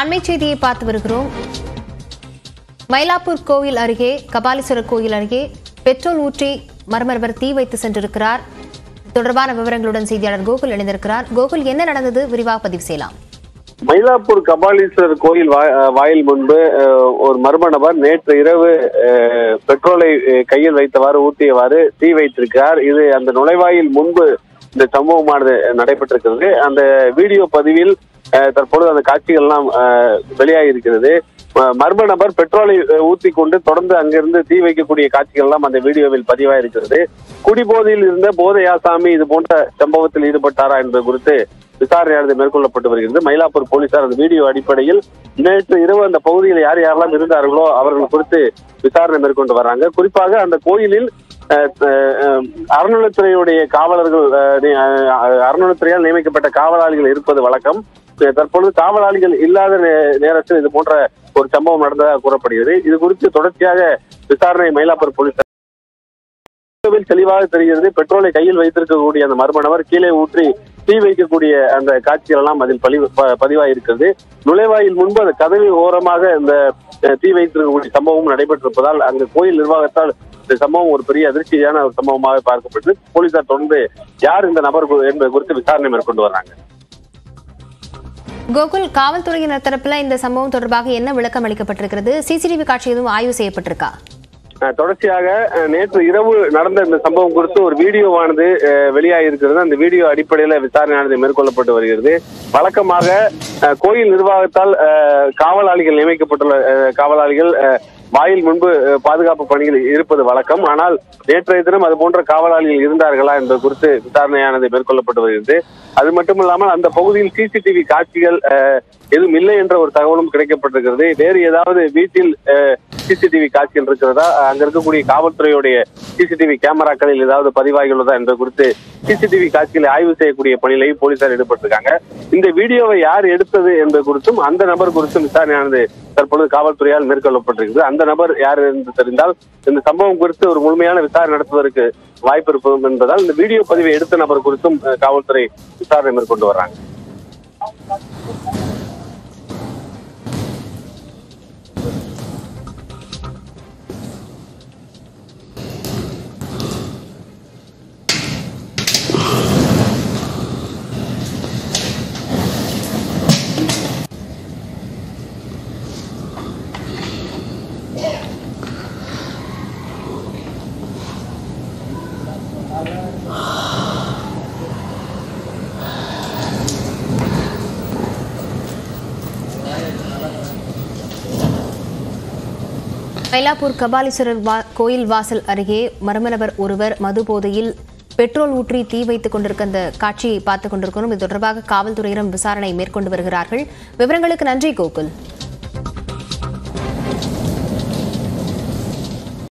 அண்மை செய்தியை பார்த்து வருகிறோம் மயிலாப்பூர் கோயில் அருகே கபாலீஸ்வரர் கோயில் அருகே பெட்ரோல் ஊற்றி மர்மரவர் தீ வைத்து சென்றிருக்கிறார் தொடர்பான விவரங்களுடன் செய்தியாளர் கோகுல் இணைந்திருக்கிறார் கோகுல் என்ன நடந்தது விரிவாக பதிவு செய்யலாம் மயிலாப்பூர் கபாலீஸ்வரர் கோயில் வா- அஹ் வாயில் முன்பு அஹ், ஒரு மர்ம நபர் நேற்று இரவு அஹ், பெட்ரோலை அஹ், கையில் வைத்தவாறு ஊற்றியவாறு தீ வைத்திருக்கிறார் இது அந்த நுழைவாயில் முன்பு இந்த சம்பவமானது நடைபெற்றிருக்கிறது அந்த வீடியோ பதிவில் அஹ், தற்பொழுது அந்த காட்சிகள்லாம் அஹ், வெளியாகி இருக்கிறது ம- மர்ம நபர் பெட்ரோலை அஹ், ஊத்திக் கொண்டு தொடர்ந்து அங்கிருந்து தீ வைக்கக்கூடிய காட்சிகள் எல்லாம் அந்த வீடியோவில் பதிவாக இருக்கிறது குடிபோதையில் இருந்த போதை ஆசாமி இது போன்ற சம்பவத்தில் ஈடுபட்டாரா என்பது குறித்து விசாரணையானது மேற்கொள்ளப்பட்டு வருகிறது மயிலாப்பூர் போலீசார் அந்த வீடியோ அடிப்படையில் நேற்று இரவு அந்த பகுதியில் யார் யாரெல்லாம் இருந்தார்களோ அவர்கள் குறித்து விசாரணை மேற்கொண்டு வர்றாங்க குறிப்பாக அந்த கோயிலில் அஹ், அஹ், அறநிலைத்துறையுடைய காவலர்கள் அஹ், நி- அஹ், அறநிலைத்துறையால் நியமிக்கப்பட்ட காவலாளிகள் இருப்பது வழக்கம் அஹ், தற்பொழுது காவலாளிகள் இல்லாத நே- நேரத்தில் இது போன்ற ஒரு சம்பவம் நடந்ததாக கூறப்படுகிறது இது குறித்து தொடர்ச்சியாக விசாரணை மயிலாப்பூர் போலீசார் வீடியோவில் தெளிவாக தெரிகிறது பெட்ரோலை கையில் வைத்திருக்கக்கூடிய அந்த மர்ம நபர் கீழே ஊற்றி தீ வைக்கக்கூடிய அந்த காட்சிகள் எல்லாம் அதில் பதிவு ப- பதிவாயிருக்கிறது நுழைவாயில் முன்பு அந்த கதவு ஓரமாக இந்த அஹ், தீ வைத்திருக்கக்கூடிய சம்பவம் நடைபெற்றிருப்பதால் அங்கு கோயில் நிர்வாகத்தால் இந்த சம்பவம் ஒரு பெரிய அதிர்ச்சியான ஒரு சம்பவமாக பார்க்கப்பட்டு போலீசார் தொடர்ந்து யார் இந்த நபர் கு- என்பது குறித்து விசாரணை மேற்கொண்டு வர்றாங்க கோகுல் காவல்துறையினர் தரப்புல இந்த சம்பவம் தொடர்பாக என்ன விளக்கம் அளிக்கப்பட்டிருக்கிறது சிசிடிவி காட்சி எதுவும் ஆய்வு செய்யப்பட்டிருக்கா அஹ் தொடர்ச்சியாக அஹ், நேற்று இரவு நடந்த இந்த சம்பவம் குறித்து ஒரு வீடியோவானது அஹ், வெளியாகியிருக்கிறது அந்த வீடியோ அடிப்படையில் விசாரணையானது மேற்கொள்ளப்பட்டு வருகிறது வழக்கமாக அஹ், கோயில் நிர்வாகத்தால் அஹ், காவலாளிகள் நியமிக்கப்பட்டுள்ள அஹ், காவலாளிகள் அஹ், வாயில் முன்பு அஹ், பாதுகாப்பு பணிகள் இருப்பது வழக்கம் ஆனால் நேற்றைய தினம் அது போன்ற காவலாளிகள் இருந்தார்களா என்பது குறித்து விசாரணையானது மேற்கொள்ளப்பட்டு வருகிறது அது மட்டுமில்லாமல் அந்த பகுதியில் சிசிடிவி காட்சிகள் அஹ், எதுவும் இல்லை என்ற ஒரு தகவலும் கிடைக்கப்பட்டிருக்கிறது வேறு ஏதாவது வீட்டில் சிசிடிவி காட்சிகள் இருக்கிறதா அஹ், அங்க இருக்கக்கூடிய காவல்துறையுடைய சிசிடிவி கேமராக்களில் ஏதாவது பதிவாகியுள்ளதா என்பது குறித்து சிசிடிவி காட்சிகளை ஆய்வு செய்யக்கூடிய பணியிலையும் போலீசார் ஈடுபட்டிருக்காங்க இந்த வீடியோவை யார் எடுத்தது என்பது குறித்தும் அந்த நபர் குறித்தும் விசாரணையானது தற்பொழுது காவல்துறையால் மேற்கொள்ளப்பட்டிருக்கிறது அந்த நபர் யார் என்று தெரிந்தால் இந்த சம்பவம் குறித்து ஒரு முழுமையான விசாரணை நடத்துவதற்கு வாய்ப்பு இருப்பதும் என்பதால் இந்த வீடியோ பதிவை எடுத்த நபர் குறித்தும் அஹ், காவல்துறை விசாரணை மேற்கொண்டு வர்றாங்க மயிலாப்பூர் கபாலீஸ்வரர் வா- கோயில் வாசல் அருகே மர்மநபர் ஒருவர் மது போதையில் பெட்ரோல் ஊற்றி தீ வைத்துக் கொண்டிருக்க அந்த காட்சியை பார்த்துக் கொண்டிருக்கிறோம் இது தொடர்பாக காவல்துறையினர் விசாரணை மேற்கொண்டு வருகிறார்கள் விவரங்களுக்கு நன்றி கோகுல்